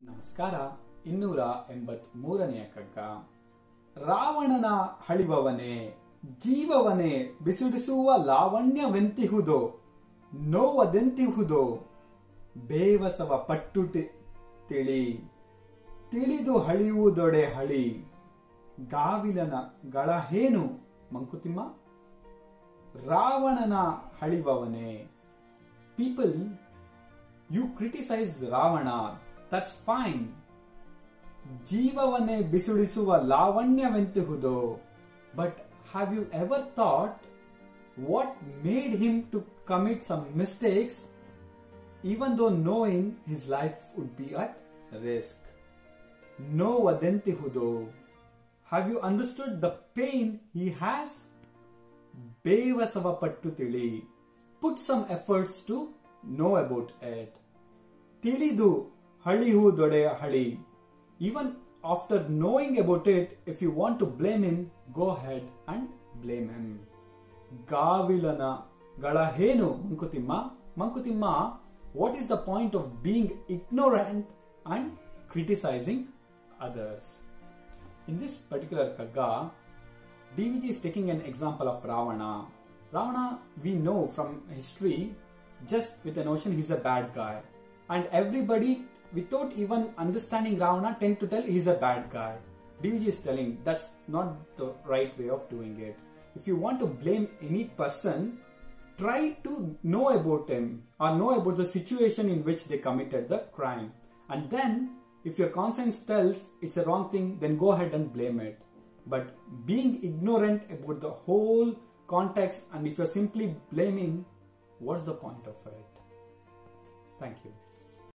ನಮಸ್ಕಾರ ಇನ್ನೂರ ಎಂಬತ್ ಮೂರನೆಯ ಕಗ್ಗ ರಾವಣನ ಹಳಿವವನೇ ಜೀವವನೇ ಬಿಸಿಡಿಸುವ ಲಾವಣ್ಯವೆಂತಿಹುದೋ ನೋವದೆಂತಿಹುದೋ ಬೇವಸವ ಪಟ್ಟು ಟಿ- ತಿಳಿ ತಿಳಿದು ಹಳಿಯುವುದೊಡೆ ಹಳಿ ಗಾವಿಲನ ಗಳಹೇನು ಮಂಕುತಿಮ್ಮ ರಾವಣನ ಹಳಿವವನೇ people you criticise Ravana that's fine ಜೀವವನ್ನೇ ಬಿಸುಡಿಸುವ ಲಾವಣ್ಯವೆಂತಹುದೋ but have you ever thought what made him to commit some mistakes even though knowing his life would be at risk. No vadentihudo. Have you understood the pain he has? Bevasava pattu tili. Put some efforts to know about it. Tilidu halihu dode hali. Even after knowing about it, if you want to blame him, go ahead and blame him. ಗಾವಿಲನ ಗಳಹೇನು Mankutimma Mankutimma what is the point of being ignorant and criticising others in this particular Kagga DVG is taking an example of Ravana. Ravana, we know from history, just with the notion he's a bad guy. And everybody, without even understanding Ravana, tend to tell he's a bad guy. DVG is telling that's not the right way of doing it. If you want to blame any person, try to know about him or know about the situation in which they committed the crime. And then, if your conscience tells it's a wrong thing, then go ahead and blame it. But being ignorant about the whole context and if you're simply blaming, what's the point of it? Thank you.